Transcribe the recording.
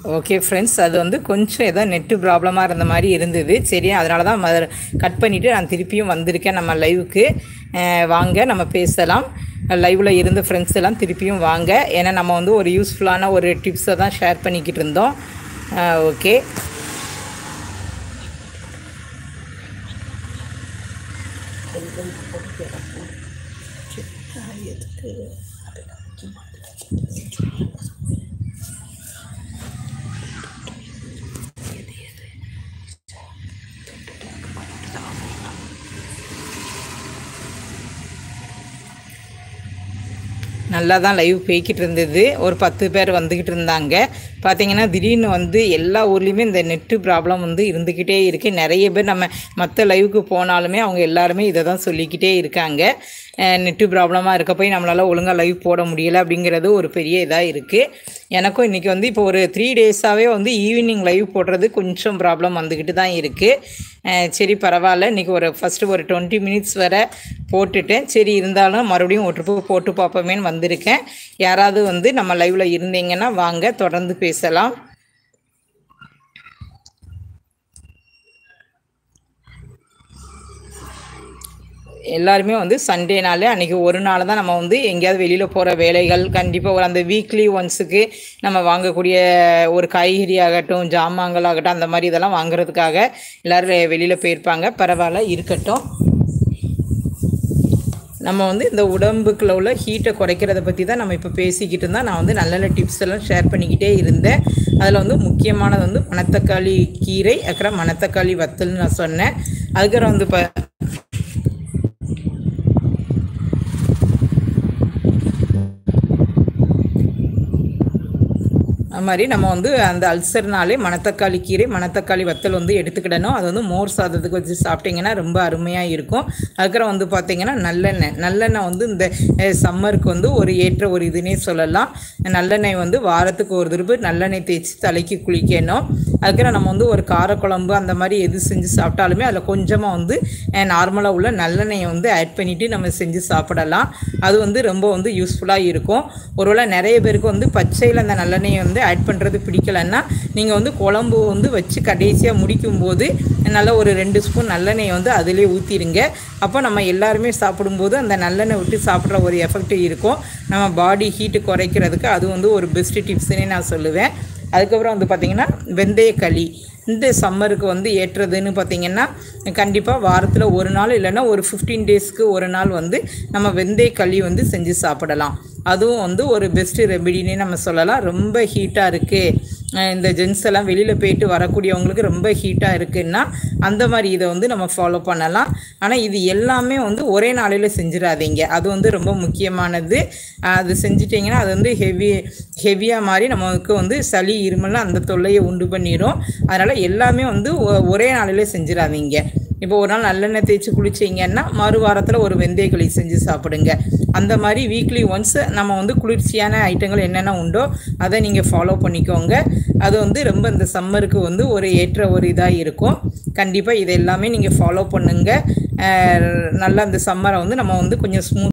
okay friends அது வந்து கொஞ்சம் ஏதோ நெட்டு ப்ராப்ளமாக இருந்த மாதிரி இருந்தது சரி அதனால தான் கட் பண்ணிவிட்டு நான் திருப்பியும் வந்திருக்கேன் நம்ம லைவுக்கு வாங்க நம்ம பேசலாம் லைவில் இருந்த ஃப்ரெண்ட்ஸ் எல்லாம் திருப்பியும் வாங்க ஏன்னா நம்ம வந்து ஒரு யூஸ்ஃபுல்லான ஒரு டிப்ஸை தான் ஷேர் பண்ணிக்கிட்டு இருந்தோம் ஓகே நல்லா தான் லைவ் போய்கிட்டு இருந்தது ஒரு பத்து பேர் வந்துக்கிட்டு இருந்தாங்க பார்த்தீங்கன்னா திடீர்னு வந்து எல்லா ஊர்லேயுமே இந்த நெட்டு ப்ராப்ளம் வந்து இருந்துக்கிட்டே இருக்குது நிறைய பேர் நம்ம மற்ற லைவுக்கு போனாலுமே அவங்க எல்லாருமே இதை தான் சொல்லிக்கிட்டே இருக்காங்க நெட்டு ப்ராப்ளமாக இருக்க போய் நம்மளால் ஒழுங்காக லைவ் போட முடியலை அப்படிங்கிறது ஒரு பெரிய இதாக இருக்குது எனக்கும் இன்றைக்கி வந்து இப்போ ஒரு த்ரீ டேஸாகவே வந்து ஈவினிங் லைவ் போடுறது கொஞ்சம் ப்ராப்ளம் வந்துக்கிட்டு தான் இருக்குது சரி பரவாயில்ல இன்றைக்கி ஒரு ஃபஸ்ட்டு ஒரு டுவெண்ட்டி மினிட்ஸ் வரை போட்டுட்டேன் சரி இருந்தாலும் மறுபடியும் ஒரு ட்ரிப்பு போட்டு பார்ப்போமேன்னு வந்திருக்கேன் யாராவது வந்து நம்ம லைவில் இருந்தீங்கன்னா வாங்க தொடர்ந்து பேசலாம் எல்லாருமே வந்து சண்டேனாலே அன்றைக்கி ஒரு நாள் தான் நம்ம வந்து எங்கேயாவது வெளியில் போகிற வேலைகள் கண்டிப்பாக ஒரு அந்த வீக்லி ஒன்ஸுக்கு நம்ம வாங்கக்கூடிய ஒரு காய்கறி ஆகட்டும் ஜாமான்கள் ஆகட்டும் அந்த மாதிரி இதெல்லாம் வாங்குறதுக்காக எல்லோரும் வெளியில் போயிருப்பாங்க பரவாயில்ல இருக்கட்டும் நம்ம வந்து இந்த உடம்புக்குள்ள உள்ள ஹீட்டை குறைக்கிறத பற்றி தான் நம்ம இப்போ பேசிக்கிட்டு இருந்தால் நான் வந்து நல்ல நல்ல டிப்ஸ் எல்லாம் ஷேர் பண்ணிக்கிட்டே இருந்தேன் அதில் வந்து முக்கியமானது வந்து மணத்தக்காளி கீரை அப்புறம் மணத்தக்காளி வத்தல்னு நான் சொன்னேன் அதுக்கப்புறம் வந்து இப்போ அது மாதிரி நம்ம வந்து அந்த அல்சர்னாலே மணத்தக்காளி கீரை மணத்தக்காளி வத்தல் வந்து எடுத்துக்கிடணும் அது வந்து மோர் சாதத்துக்கு வச்சு சாப்பிட்டிங்கன்னா ரொம்ப அருமையாக இருக்கும் அதுக்கப்புறம் வந்து பார்த்திங்கன்னா நல்லெண்ணெய் நல்லெண்ணெய் வந்து இந்த சம்மருக்கு வந்து ஒரு ஏற்ற ஒரு இதுனே சொல்லலாம் நல்லெண்ணெய் வந்து வாரத்துக்கு ஒரு திருப்பு நல்லெண்ணெய் தேய்ச்சி தலைக்கு குளிக்கணும் அதுக்கப்புறம் நம்ம வந்து ஒரு காரக்குழம்பு அந்த மாதிரி எது செஞ்சு சாப்பிட்டாலுமே அதில் கொஞ்சமாக வந்து நார்மலாக உள்ள நல்லெண்ணெயை வந்து ஆட் பண்ணிவிட்டு நம்ம செஞ்சு சாப்பிடலாம் அது வந்து ரொம்ப வந்து யூஸ்ஃபுல்லாக இருக்கும் ஒருவேளை நிறைய பேருக்கு வந்து பச்சையில் அந்த நல்லெண்ணெயை வந்து ஆட் பண்ணுறது பிடிக்கலன்னா நீங்கள் வந்து குழம்பு வந்து வச்சு கடைசியாக முடிக்கும்போது நல்லா ஒரு ரெண்டு ஸ்பூன் நல்லெண்ணெயை வந்து அதிலே ஊற்றிடுங்க அப்போ நம்ம எல்லாருமே சாப்பிடும்போது அந்த நல்லெண்ணெய் விட்டு சாப்பிட்ற ஒரு எஃபெக்ட் இருக்கும் நம்ம பாடி ஹீட்டு குறைக்கிறதுக்கு அது வந்து ஒரு பெஸ்ட்டு டிப்ஸ்னே நான் சொல்லுவேன் அதுக்கப்புறம் வந்து பார்த்திங்கன்னா வெந்தயக்களி இந்த சம்மருக்கு வந்து ஏற்றதுன்னு பார்த்திங்கன்னா கண்டிப்பாக வாரத்தில் ஒரு நாள் இல்லைன்னா ஒரு ஃபிஃப்டீன் டேஸ்க்கு ஒரு நாள் வந்து நம்ம வெந்தயக்களி வந்து செஞ்சு சாப்பிடலாம் அதுவும் வந்து ஒரு பெஸ்ட்டு ரெமெடினே நம்ம சொல்லலாம் ரொம்ப ஹீட்டாக இருக்குது இந்த ஜென்ஸ் எல்லாம் வெளியில் போயிட்டு வரக்கூடியவங்களுக்கு ரொம்ப ஹீட்டாக இருக்குன்னா அந்த மாதிரி இதை வந்து நம்ம ஃபாலோ பண்ணலாம் ஆனால் இது எல்லாமே வந்து ஒரே நாளையில் செஞ்சிடாதீங்க அது வந்து ரொம்ப முக்கியமானது அது செஞ்சிட்டிங்கன்னா அது வந்து ஹெவி ஹெவியாக மாதிரி நமக்கு வந்து சளி இருமல்லாம் அந்த தொல்லையை உண்டு பண்ணிடும் அதனால் எல்லாமே வந்து ஒரே நாளில் செஞ்சிடாதீங்க இப்போ ஒரு நாள் நல்லெண்ணெய் தேய்ச்சி குளிச்சிங்கன்னா மறு வாரத்தில் ஒரு வெந்தயக்களி செஞ்சு சாப்பிடுங்க அந்த மாதிரி வீக்லி ஒன்ஸ் நம்ம வந்து குளிர்ச்சியான ஐட்டங்கள் என்னென்ன உண்டோ அதை நீங்கள் ஃபாலோ பண்ணிக்கோங்க அது வந்து ரொம்ப இந்த சம்மருக்கு வந்து ஒரு ஏற்ற ஒரு இதாக இருக்கும் கண்டிப்பாக இது எல்லாமே நீங்கள் ஃபாலோ பண்ணுங்கள் நல்லா இந்த சம்மரை வந்து நம்ம வந்து கொஞ்சம் ஸ்மூத்